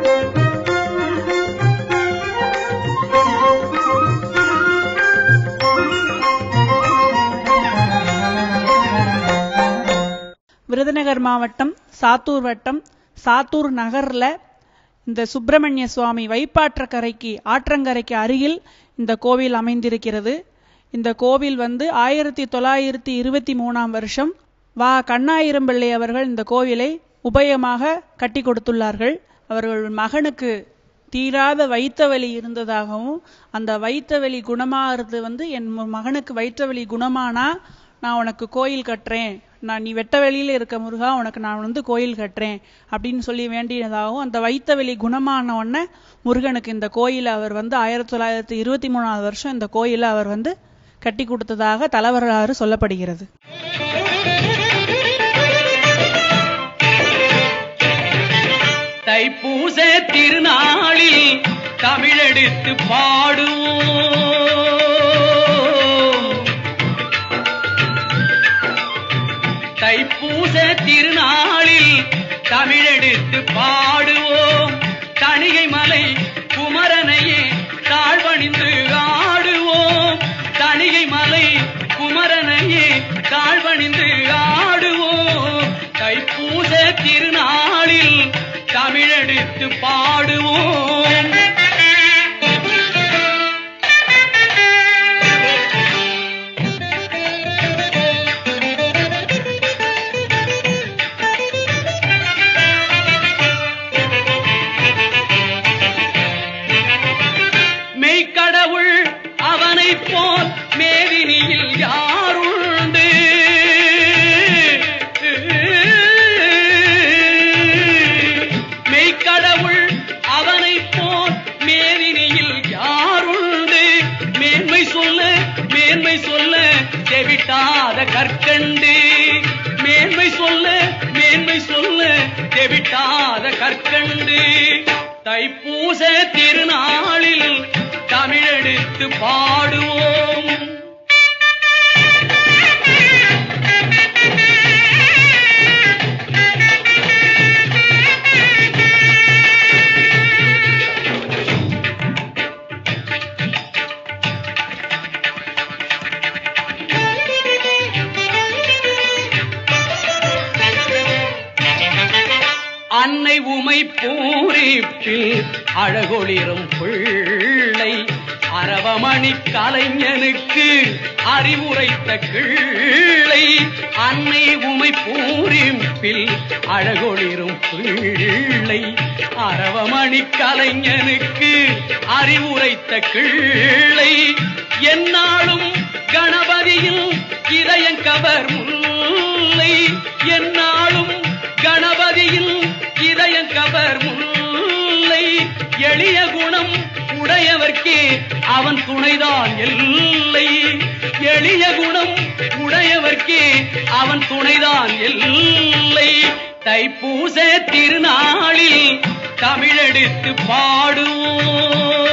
விருதுநகர் மாவட்டம் சாத்தூர் வட்டம் சாத்தூர் நகர்ல இந்த சுப்பிரமணிய சுவாமி வைப்பாற்றக்கரைக்கு ஆற்றங்கரைக்கு அருகில் இந்த கோவில் அமைந்திருக்கிறது இந்த கோவில் வந்து ஆயிரத்தி தொள்ளாயிரத்தி இருபத்தி மூணாம் வருஷம் வா கண்ணாயிரம்பிள்ளை அவர்கள் இந்த கோவிலை உபயமாக கட்டி கொடுத்துள்ளார்கள் அவர்கள் மகனுக்கு தீராத வைத்த வலி இருந்ததாகவும் அந்த வைத்த வலி குணமாகிறது வந்து என் மகனுக்கு வைத்த வலி குணமானா நான் உனக்கு கோயில் கட்டுறேன் நான் நீ வெட்ட வெளியில இருக்க முருகா உனக்கு நான் வந்து கோயில் கட்டுறேன் அப்படின்னு சொல்லி வேண்டியதாகவும் அந்த வைத்த வெளி குணமான உடனே முருகனுக்கு இந்த கோயிலை அவர் வந்து ஆயிரத்தி தொள்ளாயிரத்தி இருபத்தி மூணாவது வருஷம் இந்த கோயிலை அவர் வந்து கட்டி கொடுத்ததாக தலைவரலாறு சொல்லப்படுகிறது தைப்பூச திருநாளில் தமிழெடுத்து பாடுவோம் தைப்பூச திருநாளில் தமிழெடுத்து பாடுவோம் தணிகை மலை குமரனையே தாழ்வணிந்து ஆடுவோம் தணிகை மலை குமரனையே தாழ்வணிந்து ஆடுவோம் தைப்பூச திருநாளில் தமிழெடுத்து பாடுவோம் மெய்க்கடவுள் அவனைப் போல் மேதினியில் யாருண்டு மெய்க்கடவுள் அவனைப் போல் மேதினியில் யாருண்டு மேன்மை சொல்ல மேன்மை சொல்ல தெவிட்டாத கற்கண்டு மேன்மை சொல்ல மேன்மை சொல்ல தெவிட்டாத கற்கண்டு தைப்பூச திருநாளில் தமிழெடுத்து பாடுவோம் அன்னை உமை பூரிப்பில் அழகொளிரும் பிள்ளை அரவமணி கலைஞனுக்கு அறிவுரைத்த கிள்ளை அன்னை உமை பூரிப்பில் அழகொளிரும் பிள்ளை அரவமணி கலைஞனுக்கு அறிவுரைத்த கிள்ளை என்னாலும் கணபதியில் இதயங்கவர் முல்லை என்னாலும் கணபதியில் இதயங்கவர் முல்லை எளிய குணம் உடையவர்க்கே அவன் துணைதான் எல்லை எளிய குணம் உடையவர்க்கே அவன் துணைதான் எல்லை தைப்பூச திருநாளில் தமிழெடுத்து பாடுவோம்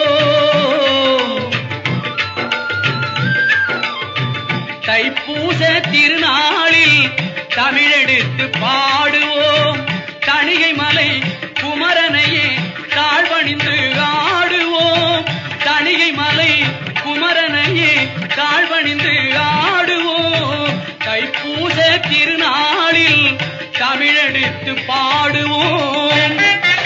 தைப்பூச திருநாளில் தமிழெடுத்து பாடுவோம் தணிகை மலை குமரனையே தாழ்வணிந்து ஆடுவோம் தணிகை மலை குமரனையே தாழ்வணிந்து ஆடுவோம் தைப்பூச திருநாளில் தமிழெடுத்து பாடுவோம்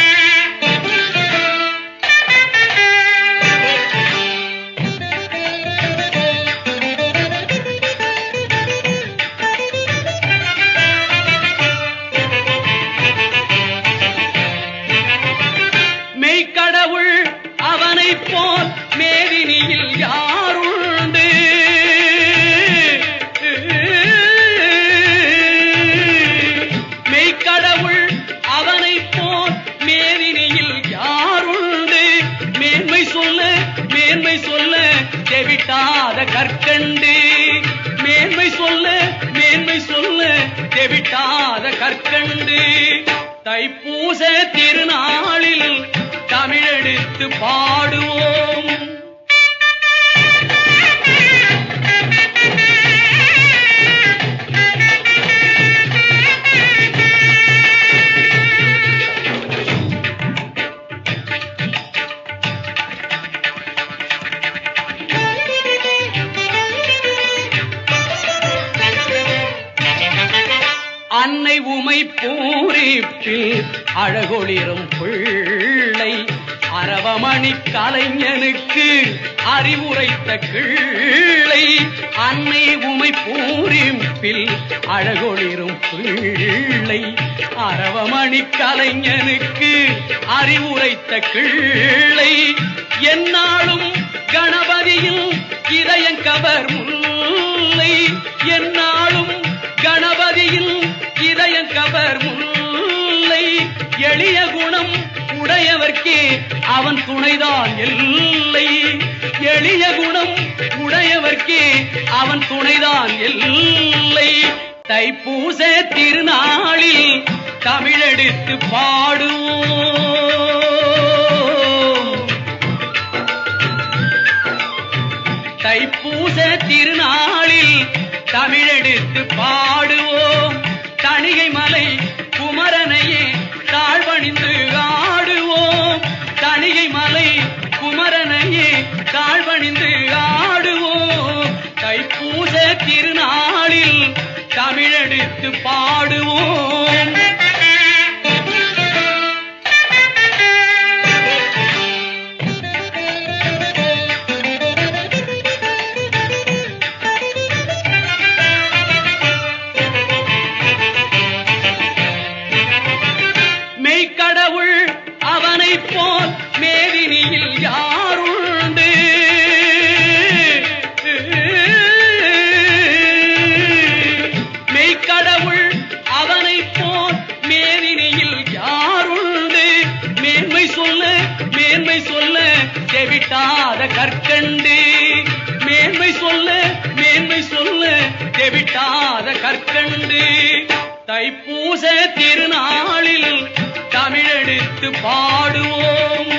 மெய்க்கடவுள் அவனைப் போல் மேதினியில் யாருண்டு மெய்க்கடவுள் அவனைப் போல் மேதினியில் யாருண்டு மேன்மை சொல்ல மேன்மை சொல்ல தெவிட்டாத கற்கண்டு மேன்மை சொல்ல மேன்மை சொல்ல தெவிட்டாத கற்கண்டு தைப்பூச திருநாளில் தமிழெடுத்து பாடுவோம் பூரிப்பில் அழகொளிரும் பிள்ளை அரவமணி கலைஞனுக்கு அறிவுரைத்த கிள்ளை அன்னை உமை பூரிப்பில் அழகொளிரும் பிள்ளை அரவமணி கலைஞனுக்கு அறிவுரைத்த கிள்ளை என்னாலும் கணபதியில் இதயங்கவர் முல்லை என்னாலும் கணபதியில் இதயங்கவர் முல்லை எளிய குணம் உடையவர்க்கே அவன் துணைதான் எல்லை எளிய குணம் உடையவர்க்கே அவன் துணைதான் எல்லை தைப்பூச திருநாளில் தமிழெடுத்து பாடுவோம் தைப்பூச திருநாளில் தமிழெடுத்து பாடுவோம் தணிகை மலை குமரனையே தாழ்வணிந்து ஆடுவோம் தணிகை மலை குமரனையே தாழ்வணிந்து ஆடுவோம் தைப்பூச திருநாளில் தமிழெடுத்து பாடுவோம் மெய்க்கடவுள் அவனைப் போல் மேதினியில் யாருண்டு மெய்க்கடவுள் அவனைப் போல் மேதினியில் யாருண்டு மேன்மை சொல்ல மேன்மை சொல்ல செவிட்டாத கற்கண்டு மேன்மை சொல்ல மேன்மை சொல்ல செவிட்டாத கற்கண்டு தைப்பூச திருநாளில் தமிழெடுத்து பாடுவோம்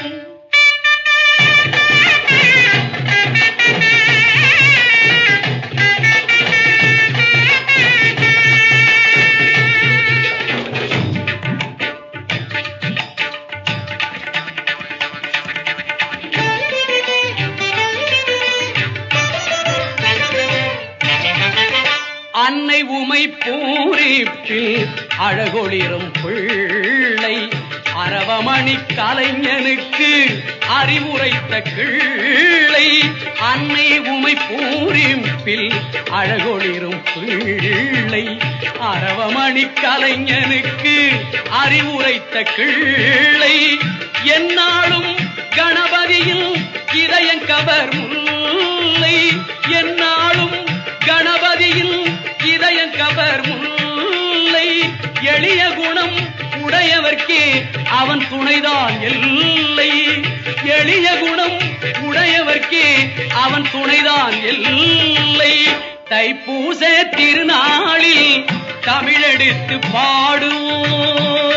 அன்னை உமை பூரிப்பில் அழகொளிரும் பிள்ளை அரவமணி கலைஞனுக்கு அறிவுரைத்த கிள்ளை அன்னை உமை பூரிப்பில் அழகொளிரும் பிள்ளை அரவமணி கலைஞனுக்கு அறிவுரைத்த கிள்ளை என்னாலும் கணபதியில் இதயங்கவர் முல்லை என்னாலும் கணபதியில் இதயங்கவர் முல்லை எளிய குணம் உடையவர்க்கே அவன் துணைதான் எல்லை எளிய குணம் உடையவர்க்கே அவன் துணைதான் எல்லை தைப்பூச திருநாளில் தமிழெடுத்து பாடுவோம்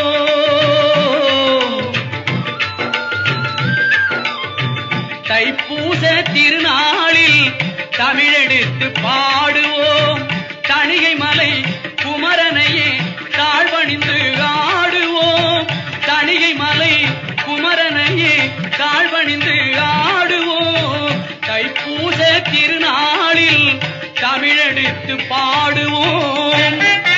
தைப்பூச திருநாளில் தமிழெடுத்து பாடுவோம் தணிகை மலை குமரனையே தாழ்வணிந்து ஆடுவோம் தணிகை மலை குமரனையே தாழ்வணிந்து ஆடுவோம் தைப்பூச திருநாளில் தமிழெடுத்து பாடுவோம்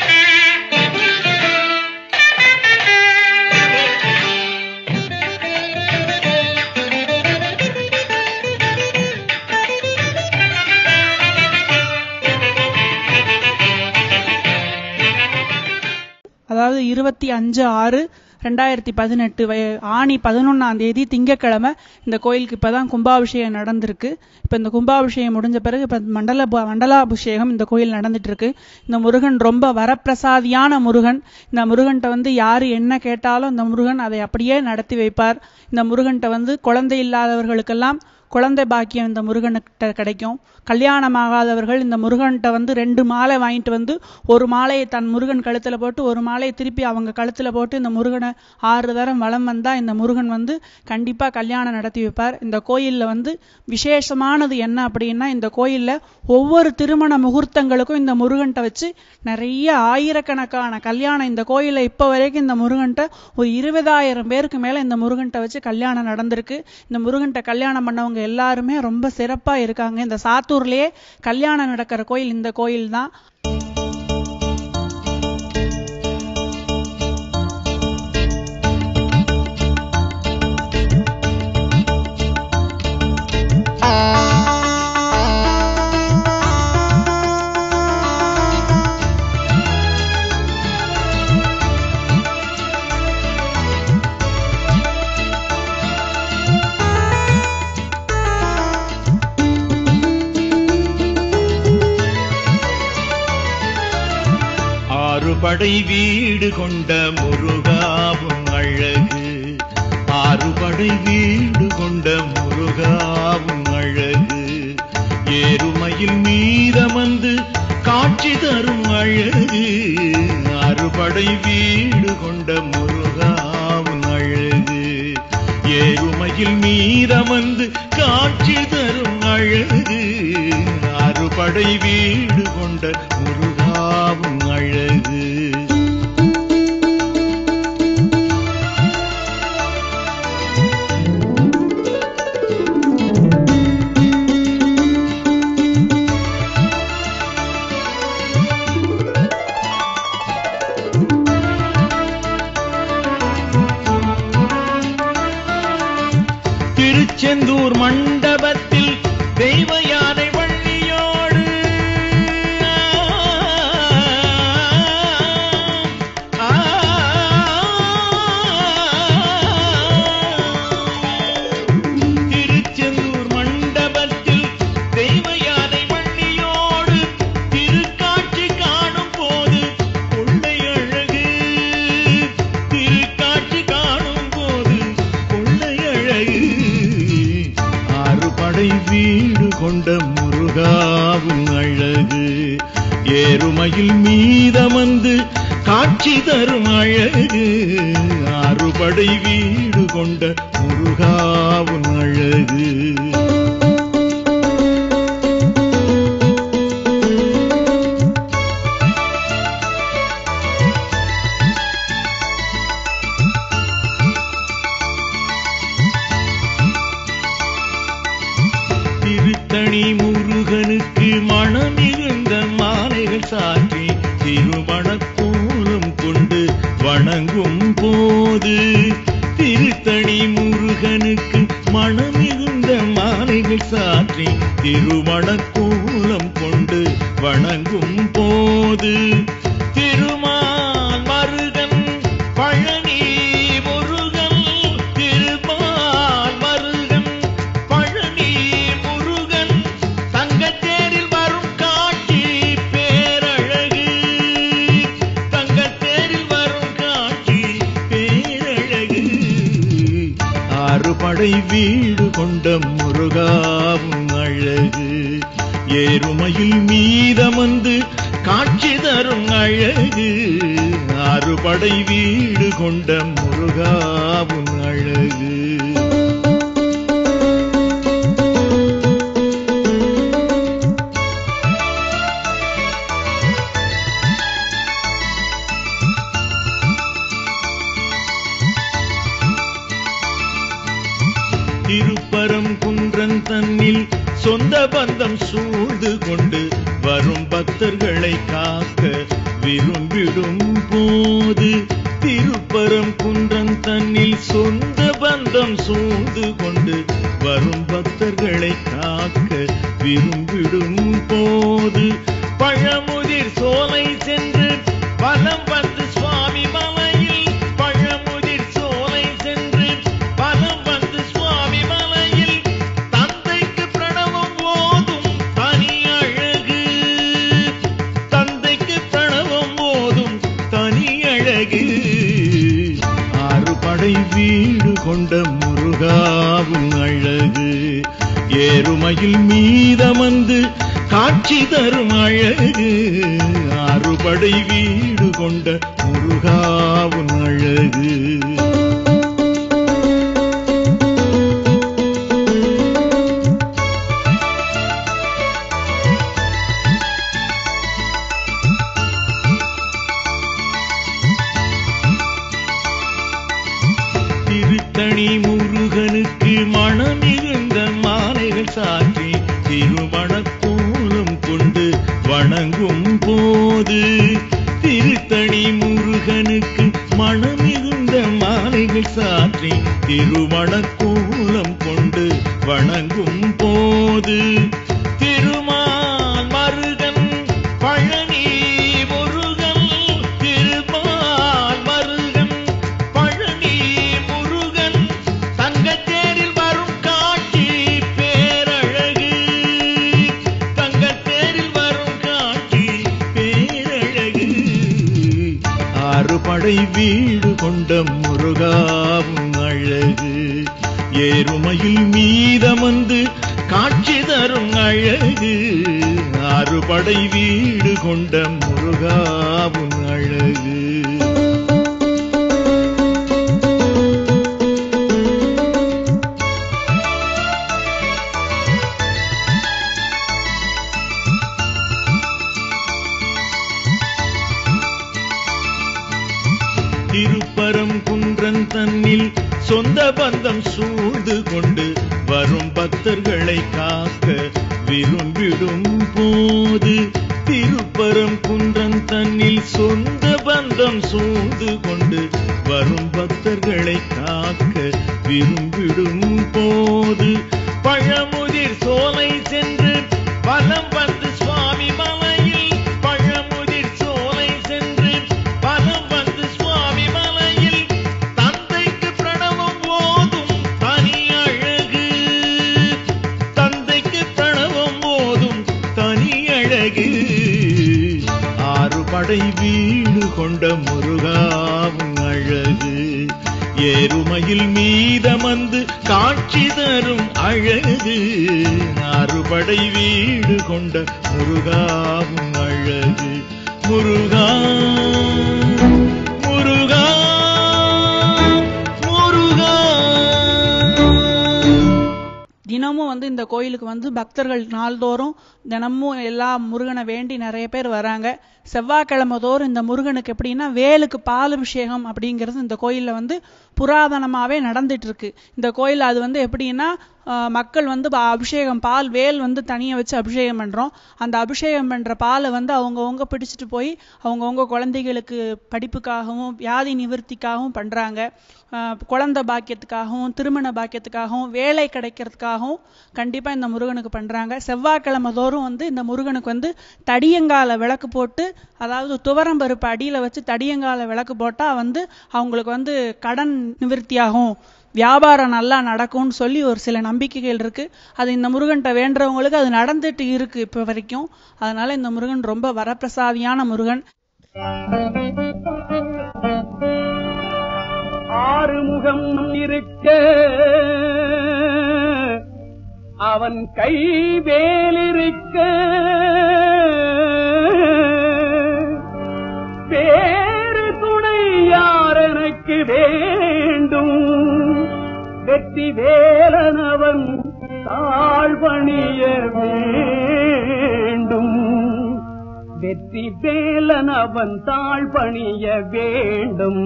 அதாவது இருபத்தி அஞ்சு ஆறு ரெண்டாயிரத்தி பதினெட்டு ஆணி பதினொன்னாம் தேதி திங்கக்கிழமை இந்த கோயிலுக்கு இப்பதான் கும்பாபிஷேகம் நடந்திருக்கு இப்ப இந்த கும்பாபிஷேகம் முடிஞ்ச பிறகு இப்ப மண்டல மண்டலாபிஷேகம் இந்த கோயில் நடந்துட்டு இருக்கு இந்த முருகன் ரொம்ப வரப்பிரசாதியான முருகன் இந்த முருகன்ட்ட வந்து யாரு என்ன கேட்டாலும் இந்த முருகன் அதை அப்படியே நடத்தி வைப்பார் இந்த முருகன்ட்ட வந்து குழந்தை இல்லாதவர்களுக்கெல்லாம் குழந்தை பாக்கியம் இந்த முருகன்கிட்ட கிடைக்கும் கல்யாணமாகாதவர்கள் இந்த முருகன்கிட்ட வந்து ரெண்டு மாலை வாங்கிட்டு வந்து ஒரு மாலையை தன் முருகன் கழுத்துல போட்டு ஒரு மாலையை திருப்பி அவங்க கழுத்துல போட்டு இந்த முருகனை ஆறு தரம் வலம் வந்தா இந்த முருகன் வந்து கண்டிப்பா கல்யாணம் நடத்தி வைப்பார் இந்த கோயில்ல வந்து விசேஷமானது என்ன அப்படின்னா இந்த கோயில்ல ஒவ்வொரு திருமண முகூர்த்தங்களுக்கும் இந்த முருகன்ட்ட வச்சு நிறைய ஆயிரக்கணக்கான கல்யாணம் இந்த கோயில்ல இப்ப வரைக்கும் இந்த முருகன்ட்ட ஒரு இருபதாயிரம் பேருக்கு மேல இந்த முருகன்ட்ட வச்சு கல்யாணம் நடந்திருக்கு இந்த முருகன்ட்ட கல்யாணம் பண்ணவங்க எல்லாருமே ரொம்ப சிறப்பா இருக்காங்க இந்த சாத்தூர்லயே கல்யாணம் நடக்கிற கோயில் இந்த கோயில் தான் ஆறுபடை வீடு கொண்ட முருகாவும் அழகு ஆறுபடை வீடு கொண்ட முருகாவும் அழகு ஏறுமையில் மீதமந்து காட்சி தரும் அழகு அறுபடை வீடு கொண்ட முருகாவும் அழகு ஏறுமையில் மீதமந்து காட்சி தரும் அழகு அறுபடை வீடு கொண்ட முருகாவும் அழகு திருச்செந்தூர் மண்டபத்தில் தெய்வ யானை வள்ளியோடு ஆ, திருச்செந்தூர் மண்டபத்தில் தெய்வ யானை வள்ளியோடு திருக்காட்சி காணும் போது கொள்ளை அழகு திருக்காட்சி காணும் போது கொள்ளை அழகு ஆறு படை வீடு கொண்ட முருகாவும் அழகு ஏறுமையில் மீதமந்து காட்சி தரும் அழகு ஆறு படை வீடு கொண்ட முருகாவும் அழகு திருத்தணி முருகனுக்கு மனமிகுந்த மாலைகள் சாற்றி திருமணக்கோலம் கொண்டு வணங்கும் போது திருத்தணி முருகனுக்கு மனமிகுந்த மாலைகள் சாற்றி திருமணக்கோலம் கொண்டு வணங்கும் போது திருமால் மருகன் பழனி முருகன் திருமால் மருகன் பழனி முருகன் தங்கத்தேரில் வரும் காட்சி பேரழகு தங்கத்தேரில் வரும் காட்சி பேரழகு ஆறு படை வீடு கொண்ட முருகாவும் அழகு ஏறுமையில் மீதமந்து காட்சி தரும் அழகு ஆறு படை வீடு கொண்ட முருகாவும் அழகு திருப்பரம் குன்றன் தன்னில் சொந்த பந்தம் சூழ்ந்து கொண்டு வரும் பக்தர்களை காக்க விரும்பிடும் போது திருப்பரம் குன்றன் தன்னில் சொந்த பந்தம் சூழ்ந்து கொண்டு வரும் பக்தர்களை காக்க விரும்பிடும் போது பழமுதிர் சோலை சென்று பலம் வந்து சுவாமி மலையில் பழமுதிர் சோலை சென்று பலம் வந்து சுவாமி மலையில் தந்தைக்கு பிரணவம் போதும் தனி அழகு தந்தைக்கு பிரணவம் போதும் தனி அழகு ஆறு படை வீடு கொண்ட முருகாவும் அழகு ஏறுமையில் மீதமந்து காட்சி தரும் அழகு ஆறு படை வீடு கொண்ட முருகாவும் அழகு திருத்தணி முருகனுக்கு மனமிகுந்த மாலைகள் சாற்றி திருமணக்கோலம் கொண்டு வணங்கும் போது திருத்தணி முருகனுக்கு மனமிகுந்த மாலைகள் சாற்றி திருமணக்கோலம் கொண்டு வணங்கும் போது திருமால் மருகன் பழனி முருகன் திருமால் மருகன் பழனி முருகன் தங்கத்தேரில் வரும் காட்சி பேரழகு தங்கத்தேரில் வரும் காட்சி பேரழகு ஆறுபடை வீடு கொண்ட முருகாவும் அழகு ஏறுமையில் மீதமந்து காட்சி தரும் அழகு ஆறுபடை வீடு கொண்ட முருகாவும் அழகு திருப்பரம் குன்றன் தன்னில் சொந்த பந்தம் சூழ்ந்து கொண்டு வரும் பக்தர்களை காக்க விரும்பிடும் போது திருப்பரம் குன்றன் தன்னில் சொந்த பந்தம் சூழ்ந்து கொண்டு வரும் பக்தர்களை காக்க விரும்பிடும் போது பழமுதிர் சோலை சென்று வலம் வந்து சுவாமி மலையில் பழமுதிர் சோலை சென்று வலம் வந்து சுவாமி மலையில் தந்தைக்கு பிரணவம் போதும் தனி அழகு தந்தைக்கு பிரணவம் போதும் தனி அழகு ஆறு படை வீடு கொண்ட முருகாவும் அழகு ஏறுமையில் மீதமந்து காட்சி தரும் அழகு ஆறுபடை வீடு கொண்ட முருகாவும் அழகு முருகா முருகா முருகா தினமும் வந்து இந்த கோயிலுக்கு வந்து பக்தர்கள் நாள்தோறும் தினமும் எல்லா முருகனை வேண்டி நிறைய பேர் வராங்க செவ்வாய்க்கிழமை தோறும் இந்த முருகனுக்கு எப்படின்னா வேலுக்கு பால் அபிஷேகம் அப்படிங்கிறது இந்த கோயில்ல வந்து புராதனமாவே நடந்துட்டு இருக்கு இந்த கோயில் அது வந்து எப்படின்னா ஆஹ், மக்கள் வந்து பா- அபிஷேகம் பால் வேல் வந்து தனியா வச்சு அபிஷேகம் பண்றோம் அந்த அபிஷேகம் பண்ற பாலை வந்து அவங்கவங்க பிடிச்சிட்டு போய் அவங்கவங்க குழந்தைகளுக்கு படிப்புக்காகவும் வியாதி நிவர்த்திக்காகவும் பண்றாங்க ஆஹ், குழந்தை பாக்கியத்துக்காகவும் திருமண பாக்கியத்துக்காகவும் வேலை கிடைக்கிறதுக்காகவும் கண்டிப்பா இந்த முருகனுக்கு பண்றாங்க செவ்வாய்க்கிழமை தோறும் வந்து இந்த முருகனுக்கு வந்து தடியங்கால விளக்கு போட்டு அதாவது துவரம் பருப்பு அடியில வச்சு தடியங்கால விளக்கு போட்டா வந்து அவங்களுக்கு வந்து கடன் நிவர்த்தியாகும் வியாபாரம் நல்லா நடக்கும்னு சொல்லி ஒரு சில நம்பிக்கைகள் இருக்கு அது இந்த முருகன்கிட்ட வேண்டுறவங்களுக்கு அது நடந்துட்டு இருக்கு இப்ப வரைக்கும் அதனால இந்த முருகன் ரொம்ப வரப்பிரசாதியான முருகன் ஆறுமுகம் இருக்க அவன் கை வேலிருக்க வேறு துணை யார் எனக்கு வேண்டும் வெற்றி வேலனவன் தாழ்வணிய வேண்டும் வெற்றி வேலன் அவன் தாழ்பணிய வேண்டும்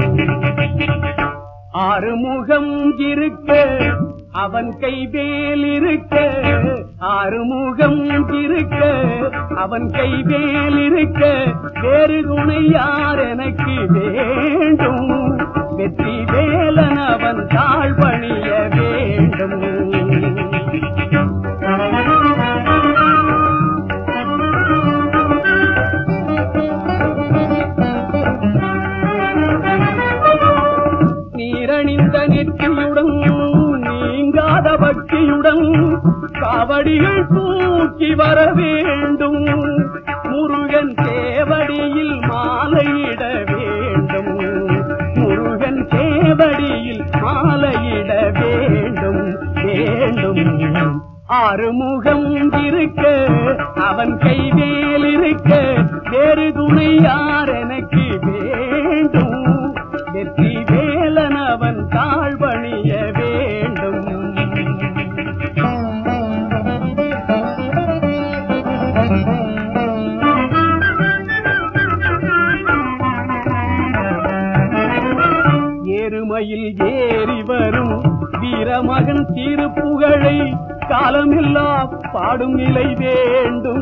ஆறுமுகம் இருக்க அவன் கைவேல் இருக்க ஆறுமுகம் இருக்க அவன் கைவேல் இருக்க வேறு துணை யார் எனக்கு வேண்டும் வெற்றி வேலன் அவன் தாழ்பணிய வேண்டும் நீரணிந்த நெற்றியுடன் நீங்காத பக்தியுடன் காவடிகள் தூக்கி வர வேண்டும் முருகன் சேவடியில் மாலையிட வேண்டும் முருகன் சேவடியில் மாலையிட வேண்டும் வேண்டும் ஆறுமுகம் இருக்க அவன் கைவேல் இருக்க வேறு துணை யார் எனக்கு வேண்டும் வெற்றி வேலன் அவன் தாழ்வணிய வேண்டும் ஏறுமையில் ஏறி வரும் வீரமகன் திருப்புகழை காலமெல்லாம் பாடும் நிலை வேண்டும்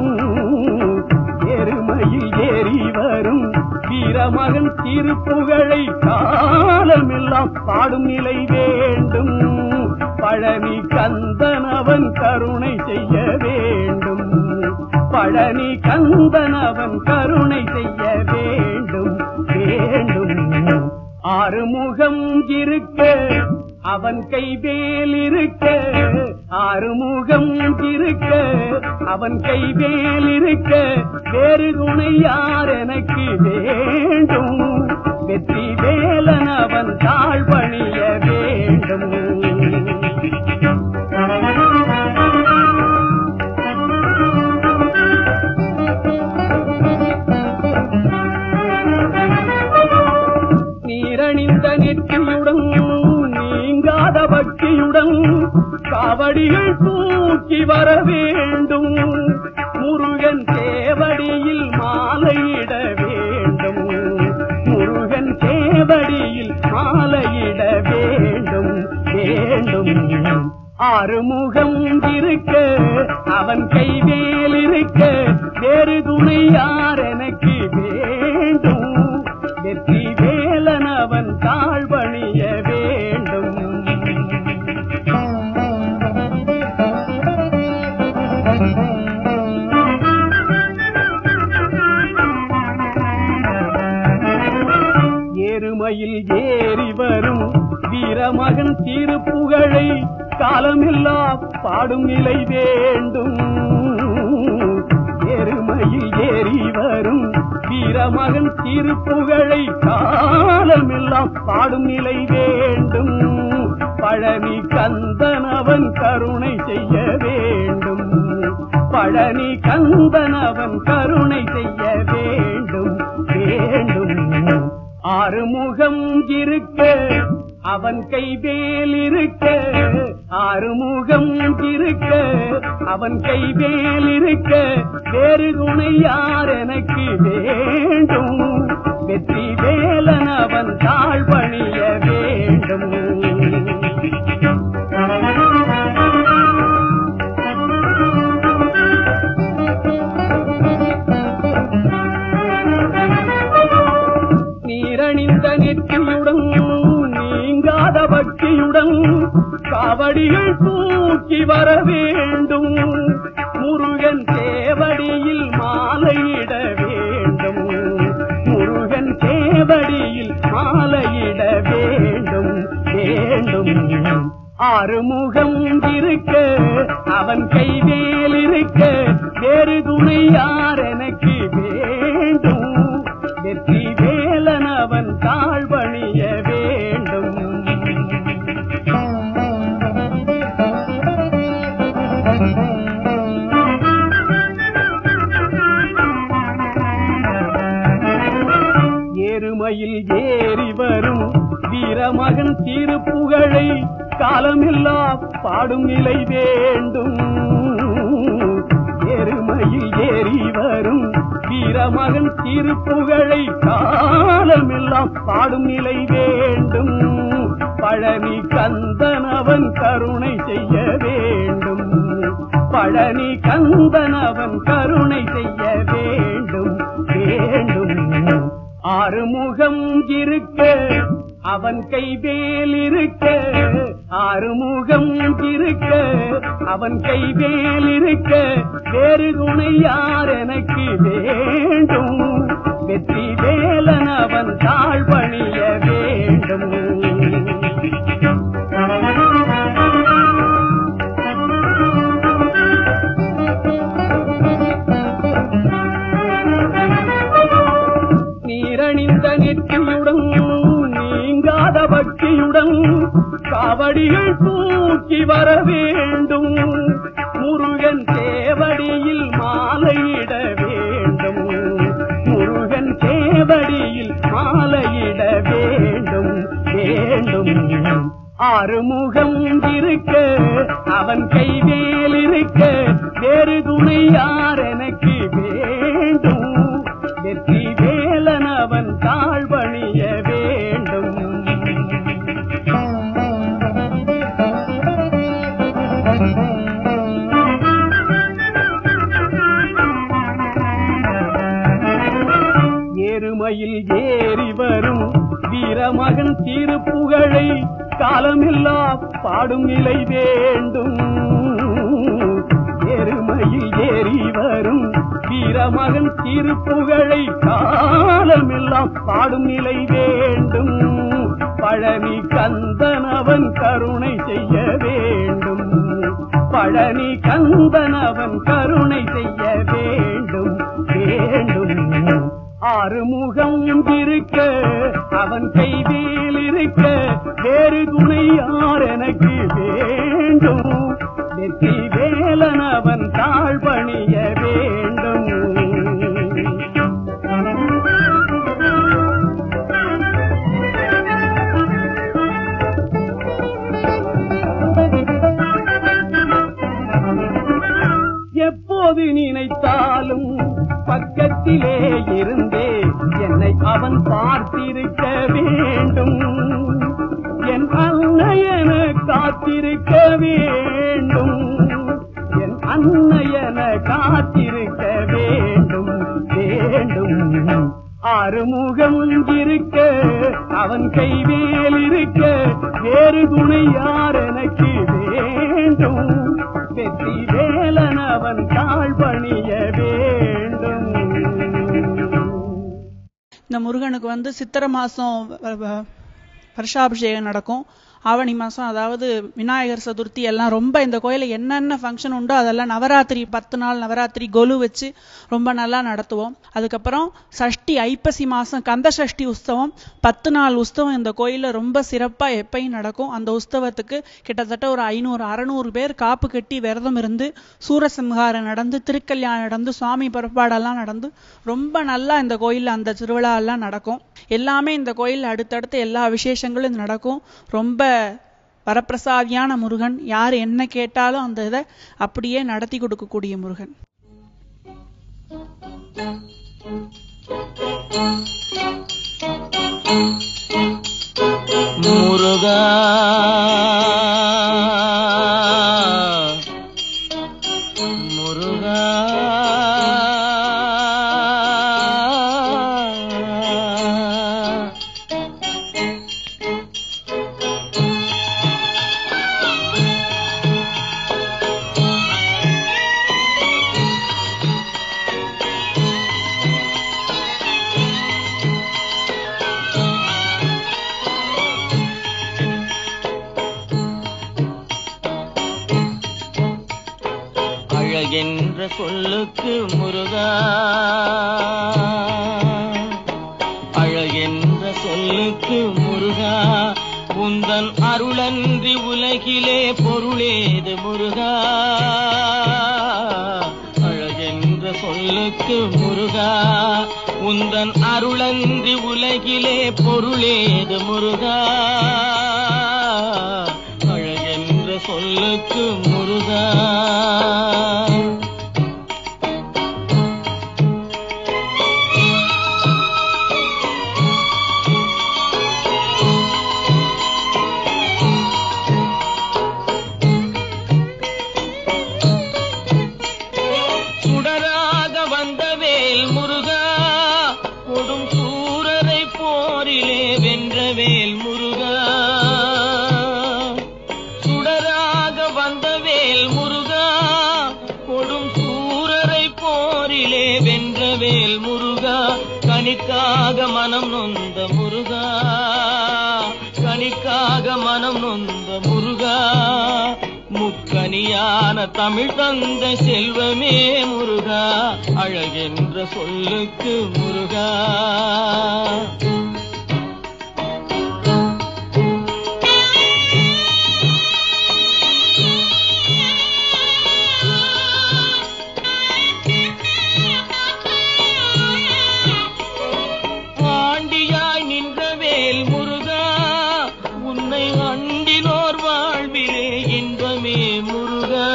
எருமையில் ஏறி வரும் வீரமகன் திருப்புகழை காலமெல்லாம் பாடும் நிலை வேண்டும் பழனி கந்தனவன் கருணை செய்ய வேண்டும் பழனி கந்தனவன் கருணை செய்ய வேண்டும் வேண்டும் ஆறுமுகம் இருக்க அவன் கைவேல் இருக்க ஆறுமுகம் இருக்க அவன் கைவேல் இருக்க வேறு துணை யார் எனக்கு வேண்டும் வெற்றி வேலன் அவன் தாழ் பணிய வேண்டும் நீரணிந்த நெற்றியுடன் நீங்காத பக்தியுடன் காவடிகள் தூக்கி வர வேண்டும் முருகன் சேவடியில் மாலையிட வேண்டும் முருகன் சேவடியில் மாலையிட வேண்டும் வேண்டும் ஆறுமுகம் இருக்க அவன் கைவேல் இருக்க வேறு துணை யார் எனக்கு வேண்டும் வெற்றி வேலன் அவன் தாழ்வணிய வேண்டும் ஏறுமையில் ஏறி வரும் வீரமகன் திருப்புகழை காலமில்லா பாடும் நிலை வேண்டும் எருமையில் ஏறி வரும் வீரமகன் திருப்புகழை காலமெல்லாம் பாடும் நிலை வேண்டும் பழனி கந்தனவன் கருணை செய்ய வேண்டும் பழனி கந்தனவன் கருணை செய்ய வேண்டும் வேண்டும் ஆறுமுகம் இருக்க அவன் கைவேல் இருக்க ஆறுமுகம் இருக்க அவன் கைவேல் இருக்க வேறு துணை யார் எனக்கு வேண்டும் வெற்றி வேலன் அவன் தாழ் பணிய வேண்டும் நீரணிந்த நெற்றியுடன் நீங்காத பக்தியுடன் காவடிகள் தூக்கி வர வேண்டும் முருகன் சேவடியில் மாலையிட வேண்டும் முருகன் சேவடியில் மாலையிட வேண்டும் வேண்டும் ஆறுமுகம் இருக்க அவன் கைவேல் இருக்க வேறு துணை யார் எனக்கு வேண்டும் வெற்றி வேலன் அவன் தாழ்வணிய வேண்டும் ஏறுமையில் ஏறி வரும் வீரமகன் திருப்புகழை காலமில்லா பாடும் நிலை வேண்டும் எருமையில் ஏறி வரும் வீரமகன் திருப்புகழை காலமெல்லாம் பாடும் நிலை வேண்டும் பழனி கந்தனவன் கருணை செய்ய வேண்டும் பழனி கந்தனவன் கருணை செய்ய வேண்டும் வேண்டும் ஆறுமுகம் இருக்க அவன் கைவேல் இருக்க ஆறுமுகம் இருக்க அவன் கைவேல் இருக்க வேறு துணை யார் எனக்கு வேண்டும் வெற்றி வேலன் அவன் தாழ் பணிய வேண்டும் நீரணிந்த நெற்றியுடன் நீங்காத பக்தியுடன் காவடிகள் தூக்கி வர வேண்டும் முருகன் சேவடியில் மாலையிட வேண்டும் முருகன் சேவடியில் மாலையிட வேண்டும் வேண்டும் ஆறுமுகம் இருக்க அவன் கைவேல் இருக்க வேறு துணை யார் எனக்கு வேண்டும் வெற்றி வேலன் அவன் தாழ்வணிய வேண்டும் ஏறுமையில் ஏறி வரும் வீரமகன் திருப்புகழை காலமில்லா பாடும் நிலை வேண்டும் எருமையில் ஏறி வரும் வீரமகன் திருப்புகழை காலமெல்லாம் பாடும் நிலை வேண்டும் பழனி கந்தனவன் கருணை செய்ய வேண்டும் பழனி கந்தனவன் கருணை செய்ய வேண்டும் வேண்டும் ஆறுமுகம் இருக்க அவன் கைவேல் இருக்க வேறு துணை யார் எனக்கு வேண்டும் வெற்றி வேலன் அவன் தாழ் பணிய வேண்டும் எப்போது நினைத்தாலும் பக்கத்திலே இருந்தே என்னை அவன் பார்த்திருக்க வேண்டும் என் அன்னையன காத்திருக்க வேண்டும் என் அன்னையன காத்திருக்க வேண்டும் வேண்டும் ஆறுமுகம் இருக்க அவன் கைவேல் இருக்க வேறு துணை யார் எனக்கு வேண்டும் வெற்றி வேலன் அவன் தாழ் பணிய வேண்டும் இந்த முருகனுக்கு வந்து சித்திரை மாசம் வ- வ- வருஷாபிஷேகம் நடக்கும் ஆவணி மாசம் அதாவது விநாயகர் சதுர்த்தி எல்லாம் ரொம்ப இந்த கோயில என்னென்ன ஃபங்க்ஷன் உண்டோ அதெல்லாம் நவராத்திரி பத்து நாள் நவராத்திரி கொலு வச்சு ரொம்ப நல்லா நடத்துவோம் அதுக்கப்புறம் சஷ்டி ஐப்பசி மாசம் கந்த சஷ்டி உற்சவம் பத்து நாள் உற்சவம் இந்த கோயில்ல ரொம்ப சிறப்பா எப்பயும் நடக்கும் அந்த உற்சவத்துக்கு கிட்டத்தட்ட ஒரு ஐநூறு அறநூறு பேர் காப்பு கட்டி விரதம் இருந்து சூரசம்ஹாரம் நடந்து திருக்கல்யாணம் நடந்து சுவாமி புறப்பாடெல்லாம் நடந்து ரொம்ப நல்லா இந்த கோயில்ல அந்த திருவிழா எல்லாம் நடக்கும் எல்லாமே இந்த கோயில்ல அடுத்தடுத்து எல்லா விசேஷங்களும் நடக்கும் ரொம்ப வரப்பிரசாதியான முருகன் யார் என்ன கேட்டாலும் அந்த இதை அப்படியே நடத்தி கொடுக்கக்கூடிய முருகன் முருகா முருகா அழகென்ற சொல்லுக்கு முருகா அழகென்ற சொல்லுக்கு முருகா உந்தன் அருளன்றி உலகிலே பொருளேது முருகா அழகென்ற சொல்லுக்கு முருகா உந்தன் அருளன்றி உலகிலே பொருளேது முருகா அழகென்ற சொல்லுக்கு முருகா சுடராக வந்த வேல் முருகா கொடும் சூரரை போரிலே வென்ற வேல் முருகா சுடராக வந்த வேல் முருகா கொடும் சூரரை போரிலே வென்ற வேல் முருகா கனிக்காக மனம் நொந்த முருகா கனிக்காக மனம் நொந்த முருகா முக்கனியான தமிழ் தந்த செல்வமே முருகா அழகென்ற சொல்லுக்கு முருகா ஆண்டியாய் நின்ற வேல் முருகா உன்னை அண்டினோர் வாழ்விலே இன்பமே முருகா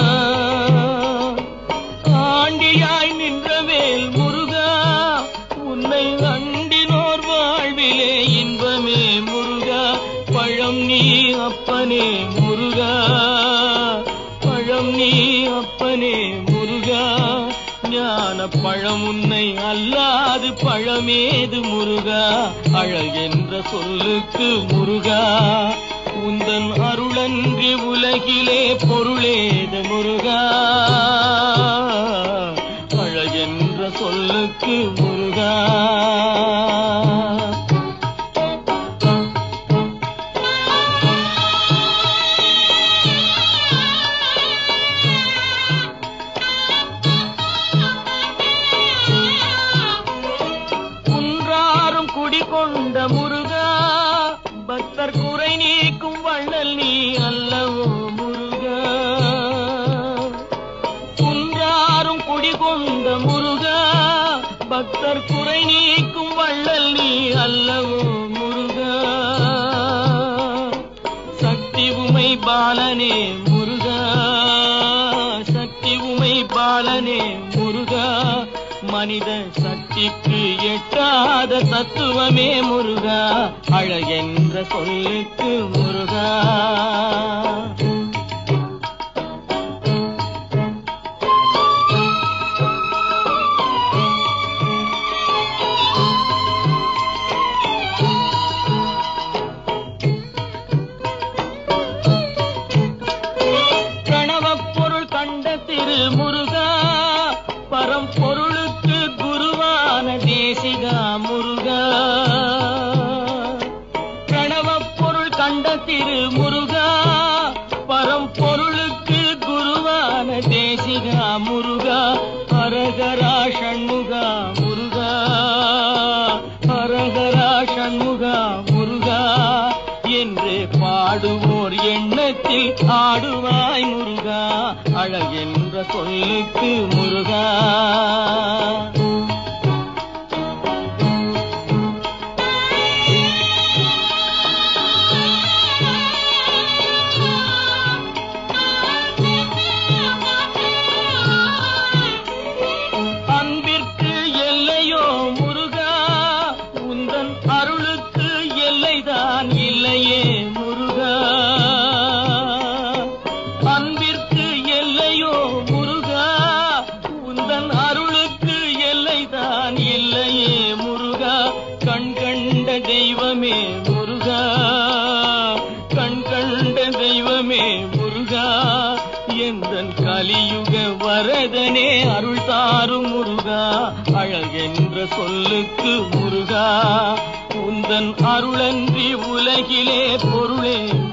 ஆண்டியாய் நின்ற வேல் முருகா உன்னை அண்டினோர் வாழ்விலே இன்பமே முருகா பழம் நீ அப்பனே முருகா பழம் நீ அப்பனே முருகா ஞான பழம் உன்னை அல்லாது பழமேது முருகா அழகென்ற சொல்லுக்கு முருகா உந்தன் அருளன்றி உலகிலே பொருளேது முருகா அழகென்ற சொல்லுக்கு முருகா குன்றாரும் குடிகொண்ட முருகா பாலனே முருகா சக்தி உமை பாலனே முருகா மனித சக்திக்கு எட்டாத தத்துவமே முருகா அழகென்ற சொல்லுக்கு முருகா பிரணவப் பொருள் கண்ட திரு முருகா பரம்பொருளுக்கு குருவான தேசிகா முருகா பிரணவப் பொருள் கண்ட திரு முருகா பரம்பொருளுக்கு குருவான தேசிகா முருகா ஹரஹரா ஷண்முகா முருகா ஹரஹரா ஷண்முகா முருகா என்று பாடுவோர் எண்ணத்தில் ஆடுவாய் முருகா அழகென்ற சொல்லுக்கு முருகா அன்பிற்கு எல்லையோ முருகா உந்தன் அருளுக்கு எல்லைதான் இல்லையே முருகா அன்பிற்கு எல்லையோ முருகா உந்தன் அருளுக்கு எல்லைதான் இல்லையே முருகா கண் கண்ட தெய்வமே முருகா கண் கண்ட தெய்வமே முருகா எந்தன் கலியுக வரதனே அருள் தாரும் முருகா அழகென்ற சொல்லுக்கு முருகா உந்தன் அருளன்றி உலகிலே பொருளே